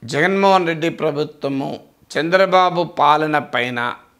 జగన్మోహన్ రెడ్డి ప్రభుత్వము చంద్రబాబు పాలన పైన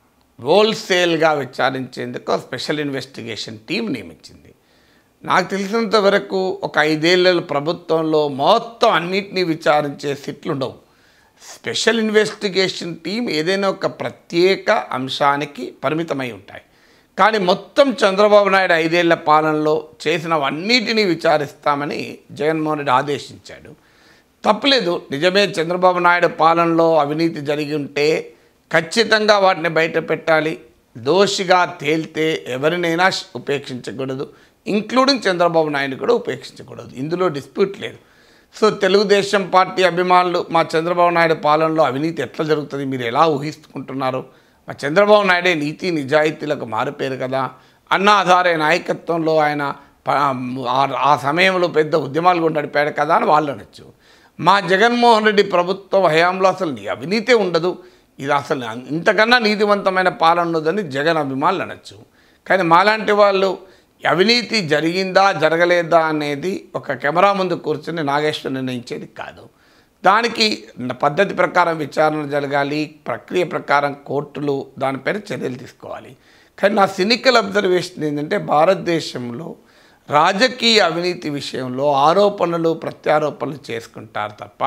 హోల్సేల్గా విచారించేందుకు స్పెషల్ ఇన్వెస్టిగేషన్ టీం నియమించింది నాకు తెలిసినంత వరకు ఒక ఐదేళ్ల ప్రభుత్వంలో మొత్తం అన్నిటినీ విచారించే సిట్లు ఉండవు స్పెషల్ ఇన్వెస్టిగేషన్ టీం ఏదైనా ఒక ప్రత్యేక అంశానికి పరిమితమై ఉంటాయి కానీ మొత్తం చంద్రబాబు నాయుడు ఐదేళ్ల పాలనలో చేసినవన్నిటినీ విచారిస్తామని జగన్మోహన్ రెడ్డి ఆదేశించాడు తప్పలేదు నిజమే చంద్రబాబు నాయుడు పాలనలో అవినీతి జరిగి ఉంటే ఖచ్చితంగా వాటిని బయట పెట్టాలి దోషిగా తేలితే ఎవరినైనా ఉపేక్షించకూడదు ఇంక్లూడింగ్ చంద్రబాబు నాయుడు కూడా ఉపేక్షించకూడదు ఇందులో డిస్ప్యూట్ లేదు సో తెలుగుదేశం పార్టీ అభిమానులు మా చంద్రబాబు నాయుడు పాలనలో అవినీతి ఎట్లా జరుగుతుంది మీరు ఎలా ఊహిస్తుకుంటున్నారు మా చంద్రబాబు నాయుడే నీతి నిజాయితీలకు మారిపోయారు కదా అన్న ఆధారే నాయకత్వంలో ఆయన ప- ఆ- ఆ సమయంలో పెద్ద ఉద్యమాలు కూడా నడిపాడు కదా అని వాళ్ళు అనొచ్చు మా జగన్మోహన్ రెడ్డి ప్రభుత్వం హయాంలో అసలు నీ అవినీతే ఉండదు ఇది అసలు ఇంతకన్నా నీతివంతమైన పాలన ఉండదని జగన్ అభిమానులు అనొచ్చు కానీ మాలాంటి వాళ్ళు అవినీతి జరిగిందా జరగలేదా అనేది ఒక కెమెరా ముందు కూర్చొని నాగేశ్వర్ నిర్ణయించేది కాదు దానికి పద్ధతి ప్రకారం విచారణ జరగాలి ప్రక్రియ ప్రకారం కోర్టులు దానిపైన చర్యలు తీసుకోవాలి కానీ నా సినికల్ అబ్జర్వేషన్ ఏంటంటే భారతదేశంలో రాజకీయ అవినీతి విషయంలో ఆరోపణలు ప్రత్యారోపణలు చేసుకుంటారు తప్ప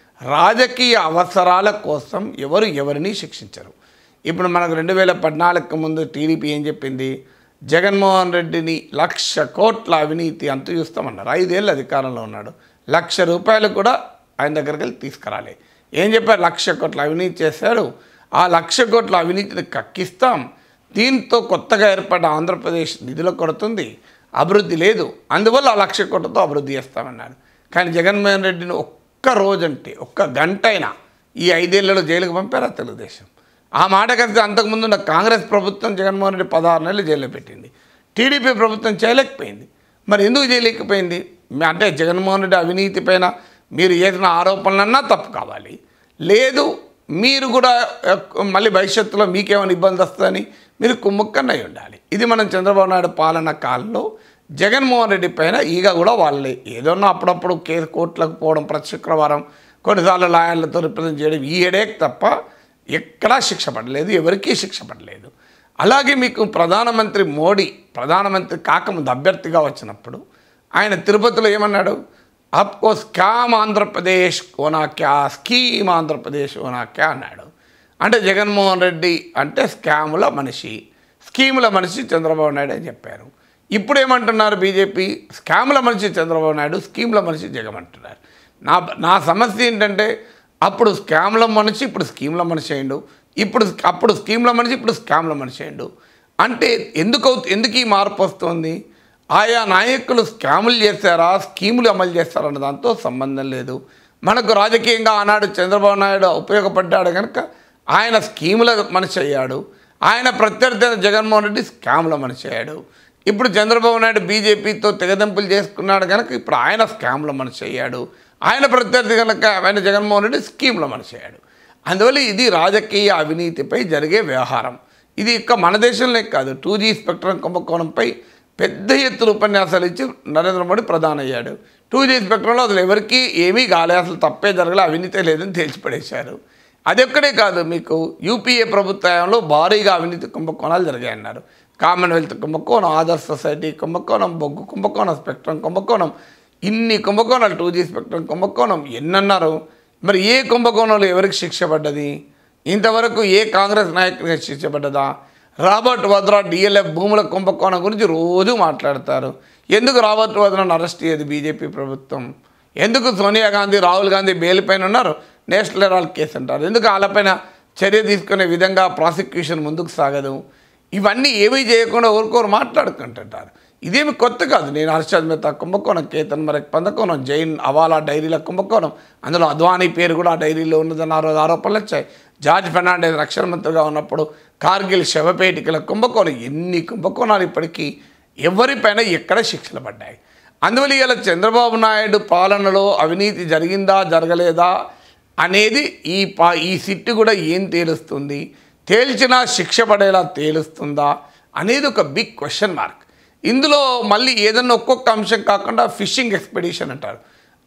రాజకీయ అవసరాల కోసం ఎవరు ఎవరిని శిక్షించరు ఇప్పుడు మనకు రెండు వేల పద్నాలుగు ముందు టీడీపీ ఏం చెప్పింది జగన్మోహన్ రెడ్డిని లక్ష కోట్ల అవినీతి అంతు చూస్తామన్నారు ఐదేళ్ళు అధికారంలో ఉన్నాడు లక్ష రూపాయలు కూడా ఆయన దగ్గరికి వెళ్ళి తీసుకురాలి ఏం చెప్పారు లక్ష కోట్ల అవినీతి చేశాడు ఆ లక్ష కోట్ల అవినీతిని కక్కిస్తాం దీంతో కొత్తగా ఏర్పడ్డ ఆంధ్రప్రదేశ్ నిధుల కొడుతుంది అభివృద్ధి లేదు అందువల్ల ఆ లక్ష కోట్లతో అభివృద్ధి చేస్తామన్నారు కానీ జగన్మోహన్ రెడ్డిని ఒక్క రోజంటే ఒక్క గంట అయినా ఈ ఐదేళ్లలో జైలుకు పంపారా తెలుగుదేశం ఆ మాట కలిసి అంతకుముందు ఉన్న కాంగ్రెస్ ప్రభుత్వం జగన్మోహన్ రెడ్డి పదహారు నెలలు జైల్లో పెట్టింది టీడీపీ ప్రభుత్వం చేయలేకపోయింది మరి ఎందుకు చేయలేకపోయింది మీ- అంటే జగన్మోహన్ రెడ్డి అవినీతి పైన మీరు చేసిన ఆరోపణలన్నా తప్పు కావాలి లేదు మీరు కూడా ఆ, మళ్ళీ భవిష్యత్తులో మీకేమైనా ఇబ్బంది వస్తుందని మీరు కుమ్ముక్కన్నై ఉండాలి ఇది మనం చంద్రబాబు నాయుడు పాలన కాలంలో జగన్మోహన్ రెడ్డి పైన ఈగ కూడా వాళ్ళే ఏదన్నా అప్పుడప్పుడు కేసు కోర్టులకు పోవడం ప్రతి శుక్రవారం కొన్నిసార్లు లాయర్లతో రిప్రజెంట్ చేయడం ఈ హెడేక్ తప్ప ఎక్కడా శిక్ష పడలేదు ఎవరికీ శిక్ష పడలేదు అలాగే మీకు ప్రధానమంత్రి మోడీ ప్రధానమంత్రి కాకముందు అభ్యర్థిగా వచ్చినప్పుడు ఆయన తిరుపతిలో ఏమన్నాడు ఆప్కో స్కామ్ ఆంధ్రప్రదేశ్ ఓనా క్యా స్కీమ్ ఆంధ్రప్రదేశ్ ఓనా క్యా అన్నాడు అంటే జగన్మోహన్ రెడ్డి అంటే స్కాముల మనిషి స్కీముల మనిషి చంద్రబాబు నాయుడు అని చెప్పారు ఇప్పుడు ఏమంటున్నారు బీజేపీ స్కాముల మనిషి చంద్రబాబు నాయుడు స్కీముల మనిషి జగన్ అంటున్నారు నా నా సమస్య ఏంటంటే అప్పుడు స్కామ్ల మనిషి ఇప్పుడు స్కీమ్ల మనిషి అయ్యిండు ఇప్పుడు అప్పుడు స్కీమ్ల మనిషి ఇప్పుడు స్కామ్ల మనిషి అయ్యిండు అంటే ఎందుకు అవుతు- ఎందుకు ఈ మార్పు వస్తుంది ఆయా నాయకులు స్కాములు చేశారా స్కీములు అమలు చేస్తారా అన్న దాంతో సంబంధం లేదు మనకు రాజకీయంగా ఆనాడు చంద్రబాబు నాయుడు ఉపయోగపడ్డాడు కనుక ఆయన స్కీముల మనిషి అయ్యాడు ఆయన ప్రత్యర్థి అయిన జగన్మోహన్ రెడ్డి స్కాముల మనిషి అయ్యాడు ఇప్పుడు చంద్రబాబు నాయుడు బీజేపీతో తెగదెంపులు చేసుకున్నాడు కనుక ఇప్పుడు ఆయన స్కామ్ల మనిషి అయ్యాడు ఆయన ప్రత్యర్థి కనుక ఆయన జగన్మోహన్ రెడ్డి స్కీమ్ల మనిషి అయ్యాడు అందువల్ల ఇది రాజకీయ అవినీతిపై జరిగే వ్యవహారం ఇది ఇక మన దేశంలో కాదు టూ జీ స్పెక్ట్రమ్ కుంభకోణంపై పెద్ద ఎత్తున ఉపన్యాసాలు ఇచ్చి నరేంద్ర మోడీ ప్రధాని అయ్యాడు టూ జీ స్పెక్ట్రంలో అసలు ఎవరికీ ఏమీ కాలే అసలు తప్పే జరగలే అవినీతే లేదని తేల్చిపడేశారు అది ఒక్కడే కాదు మీకు యూపీఏ ప్రభుత్వంలో భారీగా అవినీతి కుంభకోణాలు జరిగాయన్నారు కామన్వెల్త్ కుంభకోణం ఆదర్శ్ సొసైటీ కుంభకోణం బొగ్గు కుంభకోణం స్పెక్ట్రమ్ కుంభకోణం ఇన్ని కుంభకోణాలు టూ జీ స్పెక్ట్రమ్ కుంభకోణం ఎన్నన్నారు మరి ఏ కుంభకోణంలో ఎవరికి శిక్ష పడ్డది ఇంతవరకు ఏ కాంగ్రెస్ నాయకుడికి శిక్ష పడ్డదా రాబర్ట్ వద్రా డిఎల్ఎఫ్ భూముల కుంభకోణం గురించి రోజు మాట్లాడతారు ఎందుకు రాబర్ట్ వద్రాను అరెస్ట్ చేయదు బీజేపీ ప్రభుత్వం ఎందుకు సోనియా గాంధీ రాహుల్ గాంధీ బెయిల్ పైన ఉన్నారు నేషనల్ హెరాల్డ్ కేసు అంటారు ఎందుకు వాళ్ళపైన చర్య తీసుకునే విధంగా ప్రాసిక్యూషన్ ముందుకు సాగదు ఇవన్నీ ఏమీ చేయకుండా ఊరుకోరు మాట్లాడుకుంటుంటారు ఇదేమి కొత్త కాదు నేను హర్షద్ మెహతా కుంభకోణం కేతన్ మరక్ పందకోణం జైన్ అవాలా డైరీల కుంభకోణం అందులో అద్వానీ పేరు కూడా ఆ డైరీలో ఉన్నదని ఆ రోజు ఆరోపణలు వచ్చాయి జార్జ్ ఫెర్నాండెస్ రక్షణ మంత్రిగా ఉన్నప్పుడు కార్గిల్ శవపేటికల కుంభకోణం ఎన్ని కుంభకోణాలు ఇప్పటికీ ఎవరిపైన ఎక్కడ శిక్షలు పడ్డాయి అందువల్ల ఇలా చంద్రబాబు నాయుడు పాలనలో అవినీతి జరిగిందా జరగలేదా అనేది ఈ పా ఈ సిట్టు కూడా ఏం తేలుస్తుంది తేల్చినా శిక్ష పడేలా తేలుస్తుందా అనేది ఒక బిగ్ క్వశ్చన్ మార్క్ ఇందులో మళ్ళీ ఏదన్నా ఒక్కొక్క అంశం కాకుండా ఫిషింగ్ ఎక్స్పెడిషన్ అంటారు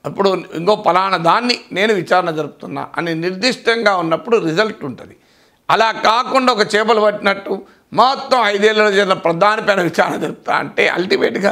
ఇప్పుడు ఇంకో పలానా దాన్ని నేను విచారణ జరుపుతున్నా అని నిర్దిష్టంగా ఉన్నప్పుడు రిజల్ట్ ఉంటుంది అలా కాకుండా ఒక చేపలు పట్టినట్టు మొత్తం ఐదేళ్లలో జరిగిన ప్రధానిపైన విచారణ జరుపుతా అంటే అల్టిమేట్గా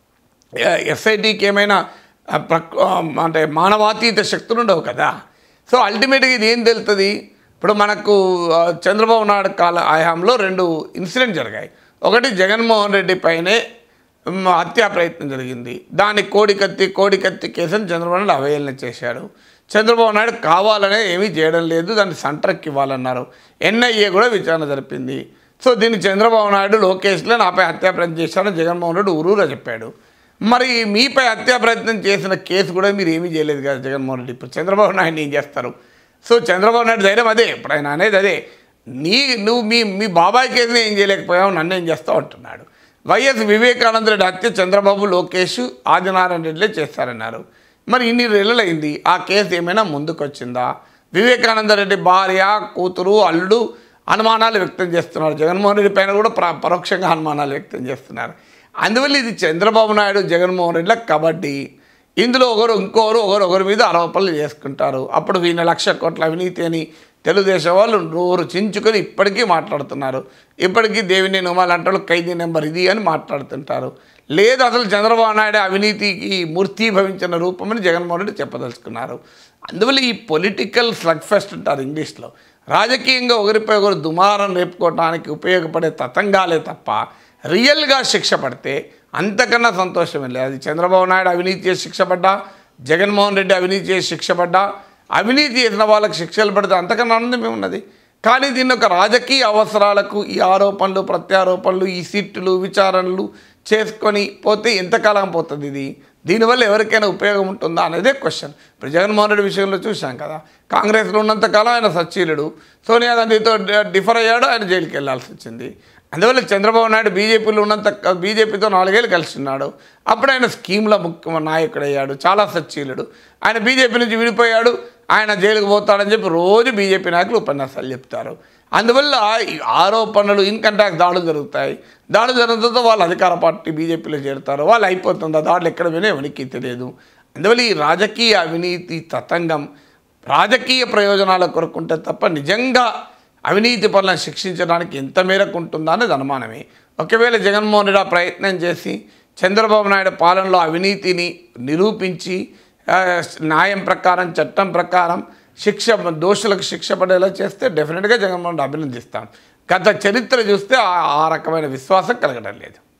ఎస్ఐటికి ఏమైనా ఆ, ప్రక్ ఆ, అంటే మానవాతీత శక్తులు ఉండవు కదా సో అల్టిమేట్గా ఇది ఏం తెలుస్తుంది ఇప్పుడు మనకు ఆ, చంద్రబాబు నాయుడు కాల హయాంలో రెండు ఇన్సిడెంట్ జరిగాయి ఒకటి జగన్మోహన్ రెడ్డి పైనే మ్, హత్యా ప్రయత్నం జరిగింది దాన్ని కోడికత్తి కోడికత్తి కేసుని చంద్రబాబు నాయుడు అవహేళన చేశాడు చంద్రబాబు నాయుడు కావాలనే ఏమీ చేయడం లేదు దాన్ని సెంటర్కి ఇవ్వాలన్నారు ఎన్ఐఏ కూడా విచారణ జరిపింది సో దీన్ని చంద్రబాబు నాయుడు లోకేష్లో నాపై హత్యా ప్రయత్నం చేశాడని జగన్మోహన్ రెడ్డి ఊరూరా చెప్పాడు మరి మీపై హత్యా ప్రయత్నం చేసిన కేసు కూడా మీరు ఏమీ చేయలేదు కదా జగన్మోహన్ రెడ్డి ఇప్పుడు చంద్రబాబు నాయుడు ఏం చేస్తారు సో చంద్రబాబు నాయుడు ధైర్యం అదే ఇప్పుడు ఆయన అనేది అదే నీ నువ్వు మీ మీ బాబాయ్ కేసుని ఏం చేయలేకపోయావు నన్ను ఏం చేస్తావు అంటున్నాడు వైఎస్ వివేకానంద రెడ్డి హత్య చంద్రబాబు లోకేష్ ఆదినారాయణ రెడ్డిలే చేస్తారన్నారు మరి ఇన్ని నెలలైంది ఆ కేసు ఏమైనా ముందుకొచ్చిందా వివేకానంద రెడ్డి భార్య కూతురు అల్లుడు అనుమానాలు వ్యక్తం చేస్తున్నారు జగన్మోహన్ రెడ్డి పైన కూడా ప్ర పరోక్షంగా అనుమానాలు వ్యక్తం చేస్తున్నారు అందువల్ల ఇది చంద్రబాబు నాయుడు జగన్మోహన్ రెడ్డిల కబడ్డీ ఇందులో ఒకరు ఇంకోరు ఒకరు ఒకరి మీద ఆరోపణలు చేసుకుంటారు అప్పుడు ఈయన లక్ష కోట్ల అవినీతి అని తెలుగుదేశం వాళ్ళు నోరు చించుకొని ఇప్పటికీ మాట్లాడుతున్నారు ఇప్పటికీ దేవిని నోమాలు అంటారు ఖైదీ నెంబర్ ఇది అని మాట్లాడుతుంటారు లేదు అసలు చంద్రబాబు నాయుడు అవినీతికి మూర్తీభవించిన రూపమని జగన్మోహన్ రెడ్డి చెప్పదలుచుకున్నారు అందువల్ల ఈ పొలిటికల్ స్లగ్ ఫెస్ట్ అంటారు ఇంగ్లీష్లో రాజకీయంగా ఒకరిపై ఒకరు దుమారం రేపుకోవడానికి ఉపయోగపడే తతంగాలే తప్ప రియల్గా శిక్ష పడితే అంతకన్నా సంతోషమే లేదు అది చంద్రబాబు నాయుడు అవినీతి చేసి శిక్ష పడ్డా జగన్మోహన్ రెడ్డి అవినీతి చేసి శిక్ష పడ్డా అవినీతి చేసిన వాళ్ళకి శిక్షలు పడితే అంతకన్నా ఆనందమే ఉన్నది కానీ దీన్ని ఒక రాజకీయ అవసరాలకు ఈ ఆరోపణలు ప్రత్యారోపణలు ఈ సిట్టులు విచారణలు చేసుకొని పోతే ఎంతకాలం పోతుంది ఇది దీనివల్ల ఎవరికైనా ఉపయోగం ఉంటుందా అనేదే క్వశ్చన్ ఇప్పుడు జగన్మోహన్ రెడ్డి విషయంలో చూశాం కదా కాంగ్రెస్లో ఉన్నంతకాలం ఆయన సచ్చీలుడు సోనియా గాంధీతో డిఫర్ అయ్యాడు ఆయన జైలుకి వెళ్ళాల్సి వచ్చింది అందువల్ల చంద్రబాబు నాయుడు బీజేపీలో ఉన్నంత బీజేపీతో నాలుగేళ్ళు కలిసి ఉన్నాడు అప్పుడు ఆయన స్కీమ్ల ముఖ్య నాయకుడు అయ్యాడు చాలా సచ్చీలుడు ఆయన బీజేపీ నుంచి విడిపోయాడు ఆయన జైలుకు పోతాడని చెప్పి రోజు బీజేపీ నాయకులు ఉపన్యాసాలు చెప్తారు అందువల్ల ఈ ఆరోపణలు ఇన్కమ్ ట్యాక్స్ దాడులు జరుగుతాయి దాడులు జరుగుతుందో వాళ్ళు అధికార పార్టీ బీజేపీలో చేరుతారు వాళ్ళు అయిపోతుంది ఆ దాడులు ఎక్కడ వినే ఎవరికి తెలియదు అందువల్ల ఈ రాజకీయ అవినీతి తతంగం రాజకీయ ప్రయోజనాల కొరకు ఉంటే తప్ప నిజంగా అవినీతి పనులను శిక్షించడానికి ఎంత మేరకు ఉంటుందా అనేది అనుమానమే ఒకవేళ జగన్మోహన్ రెడ్డి ఆ ప్రయత్నం చేసి చంద్రబాబు నాయుడు పాలనలో అవినీతిని నిరూపించి ఆ, న్యాయం ప్రకారం చట్టం ప్రకారం శిక్ష దోషులకు శిక్ష పడేలా చేస్తే డెఫినెట్గా జగన్మోహన్ రెడ్డి అభినందిస్తాం గత చరిత్ర చూస్తే ఆ- ఆ రకమైన విశ్వాసం కలగడం లేదు